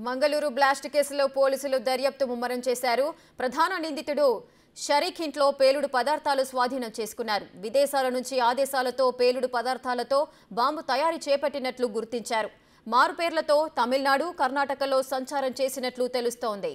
Mangaluru blast కేసులో పోలీసులు దర్యాప్తు ముమ్మరం చేశారు ప్రధాన నిందితుడు షరీక్ ఇంట్లో పేలుడు పదార్థాలు స్వాధీనం చేసుకున్నారు విదేశాల నుంచి ఆదేశాలతో పేలుడు పదార్థాలతో బాంబు తయారీ చేపట్టినట్లు గుర్తించారు మారుపేర్లతో తమిళనాడు కర్ణాటకలో సంచారం చేసినట్లు తెలుస్తోంది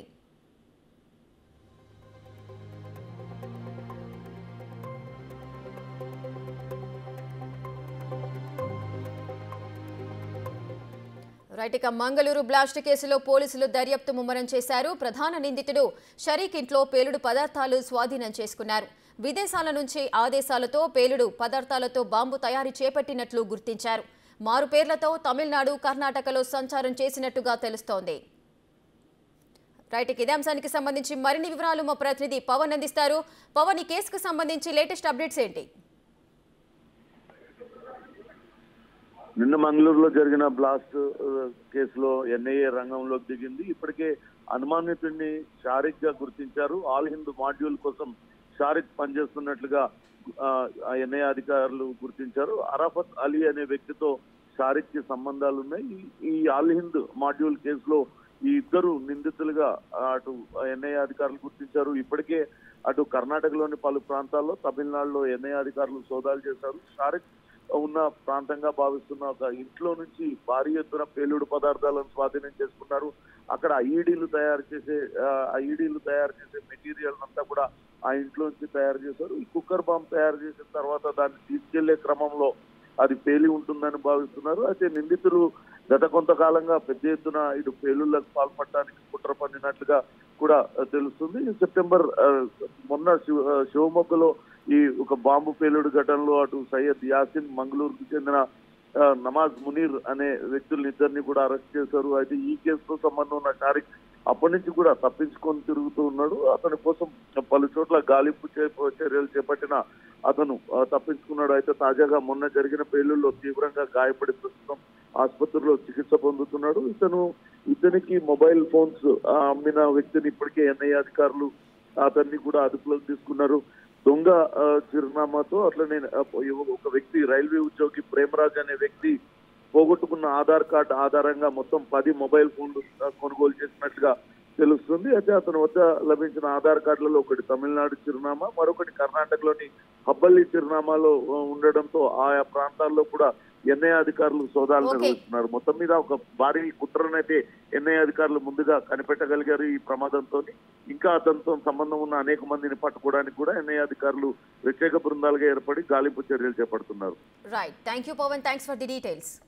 రైట్ ఇక మంగళూరు బ్లాస్ట్ కేసులో పోలీసులు దర్యాప్తు ముమ్మరం చేశారు ప్రధాన నిందితుడు షరీక్ ఇంట్లో పేలుడు పదార్థాలు స్వాధీనం చేసుకున్నారు విదేశాల నుంచి ఆదేశాలతో పేలుడు పదార్థాలతో బాంబు తయారీ చేపట్టినట్లు గుర్తించారు మారుపేర్లతో తమిళనాడు కర్ణాటకలో సంచారం చేసినట్టుగా తెలుస్తోంది రైట్ ఇక ఇదే అంశానికి సంబంధించి మరిన్ని వివరాలు మా ప్రతినిధి పవన్ అందిస్తారు పవన్ ఈ కేసుకు సంబంధించి లేటెస్ట్ అప్డేట్స్ ఏంటి నిన్న మంగళూరులో జరిగిన బ్లాస్ట్ ఆ, కేసులో ఎన్ఐఏ రంగంలోకి దిగింది ఇప్పటికే అనుమానితుడిని షారిక్ గా గుర్తించారు ఆల్ హింద్ మాడ్యూల్ కోసం షారిక్ పనిచేస్తున్నట్లుగా ఆ, ఆ ఎన్ఐఏ అధికారులు గుర్తించారు అరాఫత్ అలీ అనే వ్యక్తితో షారిక్ కి సంబంధాలు ఉన్నాయి ఈ- ఈ ఆల్ హింద్ మాడ్యూల్ కేసులో ఈ ఇద్దరు నిందితులుగా ఆ, అటు ఎన్ఐఏ అధికారులు గుర్తించారు ఇప్పటికే అటు కర్ణాటకలోని పలు ప్రాంతాల్లో తమిళనాడులో ఎన్ఐఏ అధికారులు సోదాలు చేశారు షారిక్ ఉన్న ప్రాంతంగా భావిస్తున్న ఒక ఇంట్లో నుంచి భారీ ఎత్తున పేలుడు పదార్థాలను స్వాధీనం చేసుకున్నారు అక్కడ ఐఈడీలు తయారు చేసే ఐఈడీలు తయారు చేసే మెటీరియల్ అంతా కూడా ఆ ఇంట్లో నుంచి తయారు చేశారు ఈ కుక్కర్ బాంబ్ తయారు చేసిన తర్వాత దాన్ని తీసుకెళ్లే క్రమంలో అది పేలి ఉంటుందని భావిస్తున్నారు అయితే నిందితులు గత కొంతకాలంగా పెద్ద ఎత్తున ఇటు పేలుళ్లకు పాల్పడటానికి కుట్ర పన్నినట్లుగా కూడా ఆ, తెలుస్తుంది ఈ సెప్టెంబర్ ఆ, మొన్న శివ ఆ, శివమొగ్గలో ఈ ఒక బాంబు పేలుడు ఘటనలో అటు సయ్యద్ యాసిన్ మంగళూరుకు చెందిన ఆ, నమాజ్ మునీర్ అనే వ్యక్తులు ఇద్దరిని కూడా అరెస్ట్ చేశారు అయితే ఈ కేసుతో సంబంధం ఉన్న షారిక్ అప్పటి నుంచి కూడా తప్పించుకొని తిరుగుతూ ఉన్నాడు అతని కోసం పలు చోట్ల గాలింపు చే- చర్యలు చేపట్టిన అతను ఆ, తప్పించుకున్నాడు అయితే తాజాగా మొన్న జరిగిన పేలుల్లో తీవ్రంగా గాయపడి ప్రస్తుతం ఆసుపత్రిలో చికిత్స పొందుతున్నాడు ఇతను ఇతనికి మొబైల్ ఫోన్స్ ఆ, అమ్మిన వ్యక్తిని ఇప్పటికే ఎన్ఐఏ అధికారులు అతన్ని కూడా అదుపులోకి తీసుకున్నారు దొంగ ఆ, చిరునామాతో అట్లనే ఆ, ఒక వ్యక్తి రైల్వే ఉద్యోగి ప్రేమరాజ్ అనే వ్యక్తి పోగొట్టుకున్న ఆధార్ కార్డు ఆధారంగా మొత్తం పది మొబైల్ ఫోన్లు ఆ, కొనుగోలు చేసినట్లుగా తెలుస్తుంది అయితే అతని వద్ద లభించిన ఆధార్ కార్డులలో ఒకటి తమిళనాడు చిరునామా మరొకటి కర్ణాటకలోని హబ్బల్లి చిరునామాలో ఆ, ఉండడంతో ఆయా ప్రాంతాల్లో కూడా ఎన్ఐ అధికారులు సోదాలు Okay. నిర్వహిస్తున్నారు మొత్తం మీద ఒక భారీ కుట్రనైతే ఎన్ఐ అధికారులు ముందుగా కనిపెట్టగలిగారు ఈ ప్రమాదంతో ఇంకా అతనితో సంబంధం ఉన్న అనేక మందిని పట్టుకోవడానికి కూడా ఎన్ఐ అధికారులు ప్రత్యేక బృందాలుగా ఏర్పడి గాలింపు చర్యలు చేపడుతున్నారు right thank you Pavan thanks for the details